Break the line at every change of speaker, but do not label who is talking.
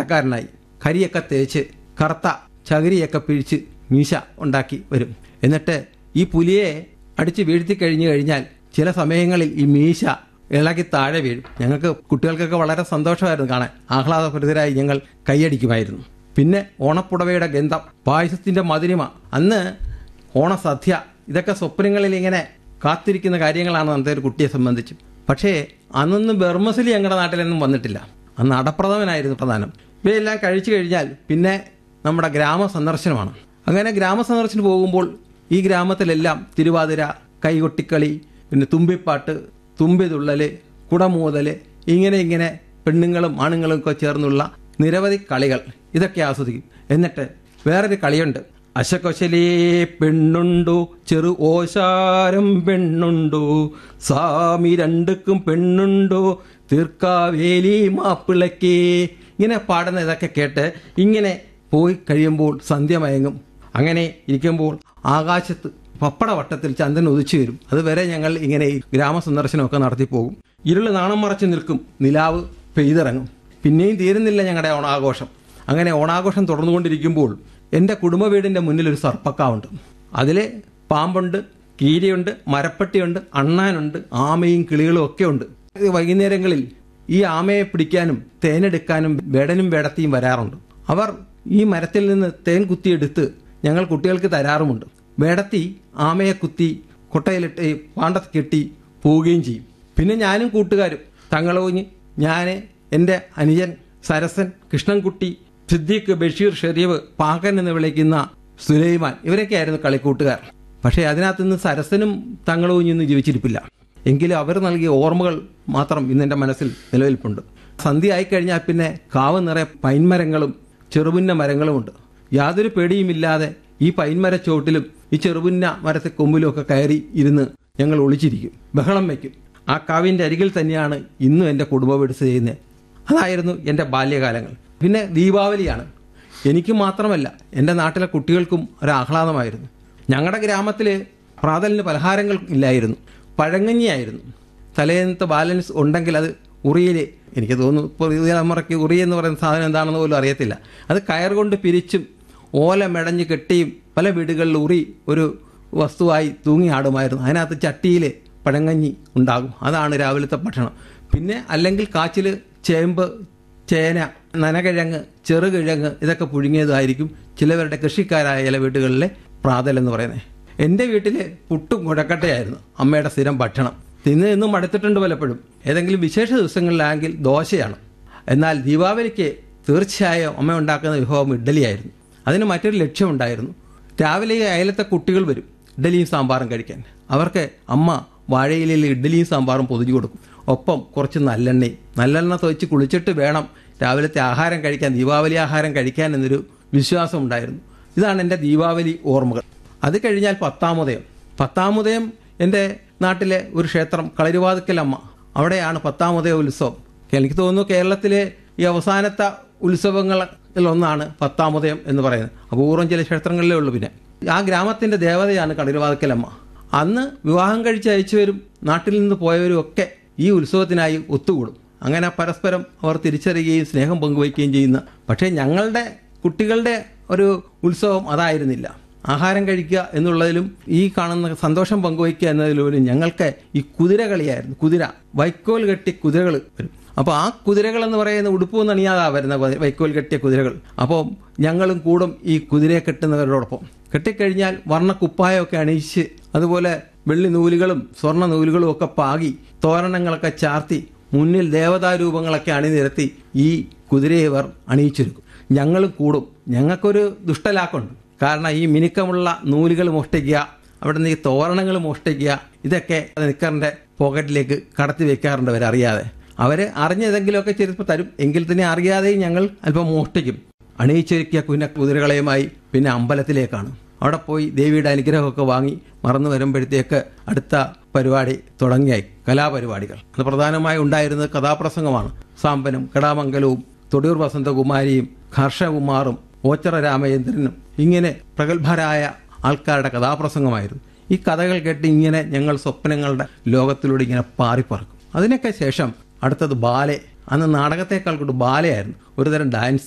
പണക്കാരനായി കരിയൊക്കെ തേച്ച് കറുത്ത ചകിരിയൊക്കെ പിഴിച്ച് മീശ ഉണ്ടാക്കി വരും എന്നിട്ട് ഈ പുലിയെ അടിച്ച് വീഴ്ത്തി കഴിഞ്ഞു കഴിഞ്ഞാൽ ചില സമയങ്ങളിൽ ഈ മീശ ഇളകി താഴെ വീഴും ഞങ്ങൾക്ക് കുട്ടികൾക്കൊക്കെ വളരെ സന്തോഷമായിരുന്നു കാണാൻ ആഹ്ലാദഭരിതരായി ഞങ്ങൾ കൈയടിക്കുമായിരുന്നു പിന്നെ ഓണപ്പുടവയുടെ ഗന്ധം പായസത്തിന്റെ മധുരിമ അന്ന് ഓണസദ്യ ഇതൊക്കെ സ്വപ്നങ്ങളിൽ ഇങ്ങനെ കാത്തിരിക്കുന്ന കാര്യങ്ങളാണ് അന്നത്തെ ഒരു കുട്ടിയെ സംബന്ധിച്ച് പക്ഷേ അന്നൊന്നും ബെർമസിലി ഞങ്ങളുടെ നാട്ടിലൊന്നും വന്നിട്ടില്ല അന്ന് അടപ്രഥമനായിരുന്നു പ്രധാനം ഇവയെല്ലാം കഴിച്ചു കഴിഞ്ഞാൽ പിന്നെ നമ്മുടെ ഗ്രാമ സന്ദർശനമാണ് അങ്ങനെ ഗ്രാമ സന്ദർശനം പോകുമ്പോൾ ഈ ഗ്രാമത്തിലെല്ലാം തിരുവാതിര കൈകൊട്ടിക്കളി പിന്നെ തുമ്പിപ്പാട്ട് തുമ്പിതുള്ളല് കുടമൂതല് ഇങ്ങനെ ഇങ്ങനെ പെണ്ണുങ്ങളും ആണുങ്ങളും ഒക്കെ ചേർന്നുള്ള നിരവധി കളികൾ ഇതൊക്കെ ആസ്വദിക്കും എന്നിട്ട് വേറൊരു കളിയുണ്ട് അശകൊശലേ പെണ്ണുണ്ടോ ചെറു ഓശാരം പെണ്ണുണ്ടോ സാമി രണ്ടുക്കും പെണ്ണുണ്ടോ തീർക്കാവേലി മാപ്പിളക്കേ ഇങ്ങനെ പാടുന്ന ഇതൊക്കെ കേട്ട് ഇങ്ങനെ പോയി കഴിയുമ്പോൾ സന്ധ്യ മയങ്ങും അങ്ങനെ ഇരിക്കുമ്പോൾ ആകാശത്ത് പപ്പട വട്ടത്തിൽ ചന്ദ്രൻ ഉദിച്ചു വരും അതുവരെ ഞങ്ങൾ ഇങ്ങനെ ഈ ഗ്രാമ സന്ദർശനമൊക്കെ നടത്തി പോകും ഇരുള് നാണം മറച്ച് നിൽക്കും നിലാവ് പെയ്തിറങ്ങും പിന്നെയും തീരുന്നില്ല ഞങ്ങളുടെ ഓണാഘോഷം അങ്ങനെ ഓണാഘോഷം തുടർന്നുകൊണ്ടിരിക്കുമ്പോൾ എൻ്റെ കുടുംബ വീടിൻ്റെ മുന്നിൽ ഒരു സർപ്പക്കാവുണ്ട് അതിൽ പാമ്പുണ്ട് കീരിയുണ്ട് മരപ്പട്ടിയുണ്ട് അണ്ണാനുണ്ട് ആമയും കിളികളും ഒക്കെ ഉണ്ട് ഈ വൈകുന്നേരങ്ങളിൽ ഈ ആമയെ പിടിക്കാനും തേനെടുക്കാനും വേടനും വേടത്തിയും വരാറുണ്ട് അവർ ഈ മരത്തിൽ നിന്ന് തേൻ കുത്തിയെടുത്ത് ഞങ്ങൾ കുട്ടികൾക്ക് തരാറുമുണ്ട് വേടത്തി ആമയെ കുത്തി കൊട്ടയിലിട്ട് ഈ പാണ്ടത്ത് കെട്ടി പോവുകയും ചെയ്യും പിന്നെ ഞാനും കൂട്ടുകാരും തങ്ങളൂഞ്ഞ് ഞാൻ എൻ്റെ അനുജൻ സരസൻ കൃഷ്ണൻകുട്ടി സിദ്ദീഖ് ബഷീർ ഷെരീഫ് പാകൻ എന്ന് വിളിക്കുന്ന സുലൈമാൻ ഇവരൊക്കെയായിരുന്നു കളിക്കൂട്ടുകാർ പക്ഷേ അതിനകത്ത് നിന്ന് സരസനും തങ്ങളൂഞ്ഞൊന്നും ജീവിച്ചിരിപ്പില്ല എങ്കിലും അവർ നൽകിയ ഓർമ്മകൾ മാത്രം ഇന്നെൻ്റെ മനസ്സിൽ നിലനിൽപ്പുണ്ട് സന്ധ്യ ആയിക്കഴിഞ്ഞാൽ പിന്നെ കാവ് നിറയെ പൈൻമരങ്ങളും ചെറുപുന്ന മരങ്ങളുമുണ്ട് യാതൊരു പേടിയുമില്ലാതെ ഈ പൈൻമര ചോട്ടിലും ഈ ചെറുപുന്ന മരത്തെ കൊമ്പിലും ഒക്കെ കയറി ഇരുന്ന് ഞങ്ങൾ ഒളിച്ചിരിക്കും ബഹളം വയ്ക്കും ആ കാവിൻ്റെ അരികിൽ തന്നെയാണ് ഇന്നും എൻ്റെ കുടുംബ വീട് സ്ഥിതി ചെയ്യുന്നത് അതായിരുന്നു എൻ്റെ ബാല്യകാലങ്ങൾ പിന്നെ ദീപാവലിയാണ് എനിക്ക് മാത്രമല്ല എൻ്റെ നാട്ടിലെ കുട്ടികൾക്കും ഒരു ആഹ്ലാദമായിരുന്നു ഞങ്ങളുടെ ഗ്രാമത്തിൽ പ്രാതലിന് പലഹാരങ്ങൾ ഇല്ലായിരുന്നു പഴങ്ങഞ്ഞിയായിരുന്നു തലേന്നത്തെ ബാലൻസ് ഉണ്ടെങ്കിൽ അത് ഉറിയിൽ എനിക്ക് തോന്നുന്നു ഇപ്പോൾ ഈ തലമുറയ്ക്ക് ഉറി എന്ന് പറയുന്ന സാധനം എന്താണെന്ന് പോലും അറിയത്തില്ല അത് കയർ കൊണ്ട് പിരിച്ചും ഓല മെടഞ്ഞ് കെട്ടിയും പല വീടുകളിൽ ഉറി ഒരു വസ്തുവായി തൂങ്ങി ആടുമായിരുന്നു അതിനകത്ത് ചട്ടിയിൽ പഴങ്ങഞ്ഞി ഉണ്ടാകും അതാണ് രാവിലത്തെ ഭക്ഷണം പിന്നെ അല്ലെങ്കിൽ കാച്ചിൽ ചേമ്പ് ചേന നനകിഴങ്ങ് ചെറുകിഴങ്ങ് ഇതൊക്കെ പുഴുങ്ങിയതായിരിക്കും ചിലവരുടെ കൃഷിക്കാരായ ചില വീടുകളിലെ പ്രാതൽ എന്ന് പറയുന്നത് എൻ്റെ വീട്ടിൽ പുട്ടും കുഴക്കട്ടയായിരുന്നു അമ്മയുടെ സ്ഥിരം ഭക്ഷണം തിന്ന് നിന്നും മടുത്തിട്ടുണ്ട് പലപ്പോഴും ഏതെങ്കിലും വിശേഷ ദിവസങ്ങളിലാണെങ്കിൽ ദോശയാണ് എന്നാൽ ദീപാവലിക്ക് തീർച്ചയായും അമ്മ ഉണ്ടാക്കുന്ന വിഭവം ഇഡ്ഡലിയായിരുന്നു അതിന് മറ്റൊരു ലക്ഷ്യമുണ്ടായിരുന്നു രാവിലെ ഈ അയലത്തെ കുട്ടികൾ വരും ഇഡ്ഡലിയും സാമ്പാറും കഴിക്കാൻ അവർക്ക് അമ്മ വാഴയിലയിൽ ഇഡ്ഡലിയും സാമ്പാറും പൊതിഞ്ഞു കൊടുക്കും ഒപ്പം കുറച്ച് നല്ലെണ്ണയും നല്ലെണ്ണ തൊഴിച്ച് കുളിച്ചിട്ട് വേണം രാവിലത്തെ ആഹാരം കഴിക്കാൻ ദീപാവലി ആഹാരം കഴിക്കാൻ എന്നൊരു വിശ്വാസം ഉണ്ടായിരുന്നു ഇതാണ് എൻ്റെ ദീപാവലി ഓർമ്മകൾ അത് കഴിഞ്ഞാൽ പത്താമുദയം പത്താമുദയം എൻ്റെ നാട്ടിലെ ഒരു ക്ഷേത്രം കളരിവാതുക്കൽ അമ്മ അവിടെയാണ് പത്താമുദയ ഉത്സവം എനിക്ക് തോന്നുന്നു കേരളത്തിലെ ഈ അവസാനത്തെ ഉത്സവങ്ങളിൽ ഒന്നാണ് പത്താമുദയം എന്ന് പറയുന്നത് അപൂർവം ചില ക്ഷേത്രങ്ങളിലേ ഉള്ളൂ പിന്നെ ആ ഗ്രാമത്തിന്റെ ദേവതയാണ് കളരിവാതുക്കലമ്മ അന്ന് വിവാഹം കഴിച്ച് അയച്ചുവരും നാട്ടിൽ നിന്ന് പോയവരും ഒക്കെ ഈ ഉത്സവത്തിനായി ഒത്തുകൂടും അങ്ങനെ പരസ്പരം അവർ തിരിച്ചറിയുകയും സ്നേഹം പങ്കുവയ്ക്കുകയും ചെയ്യുന്ന പക്ഷേ ഞങ്ങളുടെ കുട്ടികളുടെ ഒരു ഉത്സവം അതായിരുന്നില്ല ആഹാരം കഴിക്കുക എന്നുള്ളതിലും ഈ കാണുന്ന സന്തോഷം പങ്കുവയ്ക്കുക എന്നതിലും ഞങ്ങൾക്ക് ഈ കുതിര കളിയായിരുന്നു കുതിര വൈക്കോൽ കെട്ടി കുതിരകൾ വരും അപ്പോൾ ആ കുതിരകൾ എന്ന് പറയുന്ന ഉടുപ്പൊന്നും അണിയാതാ വരുന്ന വൈക്കോൽ കെട്ടിയ കുതിരകൾ അപ്പോൾ ഞങ്ങളും കൂടും ഈ കുതിരയെ കെട്ടുന്നവരോടൊപ്പം കെട്ടിക്കഴിഞ്ഞാൽ വർണ്ണ കുപ്പായമൊക്കെ അണിയിച്ച് അതുപോലെ വെള്ളി നൂലുകളും സ്വർണ്ണ നൂലുകളും ഒക്കെ പാകി തോരണങ്ങളൊക്കെ ചാർത്തി മുന്നിൽ ദേവതാരൂപങ്ങളൊക്കെ അണിനിരത്തി ഈ കുതിരയെ ഇവർ അണിയിച്ചൊരുക്കും ഞങ്ങളും കൂടും ഞങ്ങൾക്കൊരു ദുഷ്ടലാക്കുണ്ട് കാരണം ഈ മിനുക്കമുള്ള നൂലുകൾ മോഷ്ടിക്കുക അവിടെ നിന്ന് ഈ തോരണങ്ങൾ മോഷ്ടിക്കുക ഇതൊക്കെ നിക്കറിന്റെ പോക്കറ്റിലേക്ക് കടത്തി വെക്കാറുണ്ട് അവരറിയാതെ അവര് അറിഞ്ഞതെങ്കിലുമൊക്കെ ചിലപ്പോൾ തരും എങ്കിൽ തന്നെ അറിയാതെയും ഞങ്ങൾ അല്പം മോഷ്ടിക്കും അണിയിച്ചൊരുക്കിയ കുഞ്ഞ കുതിരകളെയുമായി പിന്നെ അമ്പലത്തിലേക്കാണ് അവിടെ പോയി ദേവിയുടെ അനുഗ്രഹമൊക്കെ വാങ്ങി മറന്നു വരുമ്പോഴത്തേക്ക് അടുത്ത പരിപാടി തുടങ്ങിയായി കലാപരിപാടികൾ അത് പ്രധാനമായി ഉണ്ടായിരുന്നത് കഥാപ്രസംഗമാണ് സാമ്പനും കടാമംഗലവും തൊടിയൂർ വസന്തകുമാരിയും ഹർഷകുമാറും ഓച്ചറ രാമചന്ദ്രനും ഇങ്ങനെ പ്രഗത്ഭരായ ആൾക്കാരുടെ കഥാപ്രസംഗമായിരുന്നു ഈ കഥകൾ കേട്ട് ഇങ്ങനെ ഞങ്ങൾ സ്വപ്നങ്ങളുടെ ലോകത്തിലൂടെ ഇങ്ങനെ പാറിപ്പറക്കും അതിനൊക്കെ ശേഷം അടുത്തത് ബാലെ അന്ന് നാടകത്തെക്കാൾ കൂടി ബാലയായിരുന്നു ഒരുതരം ഡാൻസ്